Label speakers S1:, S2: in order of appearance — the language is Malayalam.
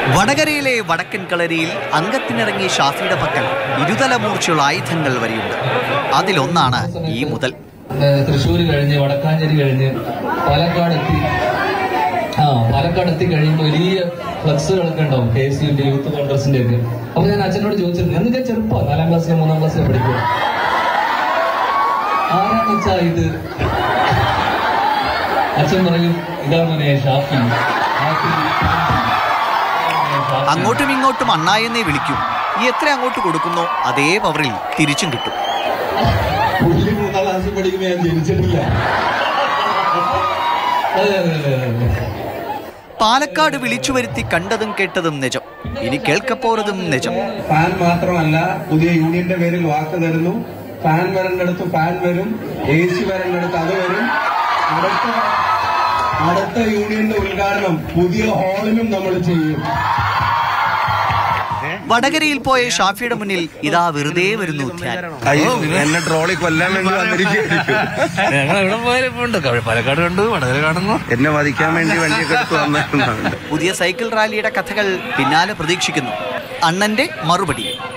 S1: വടകരയിലെ വടക്കൻ കളരിയിൽ അംഗത്തിനിറങ്ങിയ ഷാഫിയുടെ പക്കൽ ഇരുതല മൂർച്ചയുള്ള ആയുധങ്ങൾ വരെയുണ്ട് അതിലൊന്നാണ് ഈ മുതൽ
S2: തൃശ്ശൂർ കഴിഞ്ഞ് വടക്കാഞ്ചേരി കഴിഞ്ഞ് പാലക്കാട് എത്തി ആ പാലക്കാട് എത്തി കഴിയുമ്പോൾ വലിയ ഫ്ലക്സുകളൊക്കെ ഉണ്ടാവും കെ എസ് യുന്റെ യൂത്ത് കോൺഗ്രസിന്റെ ഒക്കെ അപ്പൊ ഞാൻ അച്ഛനോട് ചോദിച്ചിരുന്നു എന്ന് ഞാൻ ചെറുപ്പം നാലാം ക്ലാസ്സിലെ മൂന്നാം ക്ലാസ്സിലെ പഠിക്കുക ആരാന്ന് വെച്ചാ ഇത് അച്ഛൻ പറയും ഇതാ മോനെ ഷാഫി ഷാഫി. ഷാഫി.
S1: അങ്ങോട്ടും ഇങ്ങോട്ടും അണ്ണായെന്നേ വിളിക്കും എത്ര അങ്ങോട്ട് കൊടുക്കുന്നോ അതേ പവറിൽ തിരിച്ചും കിട്ടും
S2: പുള്ളി മൂന്നാം ക്ലാസ്സിൽ പഠിക്കുമ്പോൾ ഞാൻ ജനിച്ചിട്ടില്ല അതെ അതെ അതെ അതെ
S1: പാലക്കാട് വിളിച്ചു വരുത്തി കണ്ടതും കേട്ടതും നിജം ഇനി കേൾക്കപ്പോറതും നിജം
S3: ഫാൻ മാത്രമല്ല പുതിയ യൂണിയന്റെ പേരിൽ വാക്ക് തരുന്നു ഫാൻ വരേണ്ടടുത്ത് ഫാൻ വരും എ സി വരേണ്ടടുത്ത് അത് വരും അടുത്ത അടുത്ത യൂണിയന്റെ ഉദ്ഘാടനം പുതിയ ഹാളിലും നമ്മൾ ചെയ്യും
S1: വടകരയിൽ പോയ ഷാഫിയുടെ മുന്നിൽ ഇതാ വെറുതെ വരുന്നു ധ്യാൻ
S3: അയ്യോ എന്നെ ട്രോളി കൊല്ലാൻ വേണ്ടി വന്നിരിക്കും
S4: ഞങ്ങൾ എവിടെ പോയാലും ഇപ്പൊ ഉണ്ട് പാലക്കാട് കണ്ടു വടകര കാണുന്നു
S3: എന്നെ വധിക്കാൻ വേണ്ടി വണ്ടിയൊക്കെ എടുത്ത് വന്നിട്ടുണ്ടാവുണ്ട്
S1: പുതിയ സൈക്കിൾ റാലിയുടെ കഥകൾ പിന്നാലെ പ്രതീക്ഷിക്കുന്നു അണ്ണന്റെ മറുപടി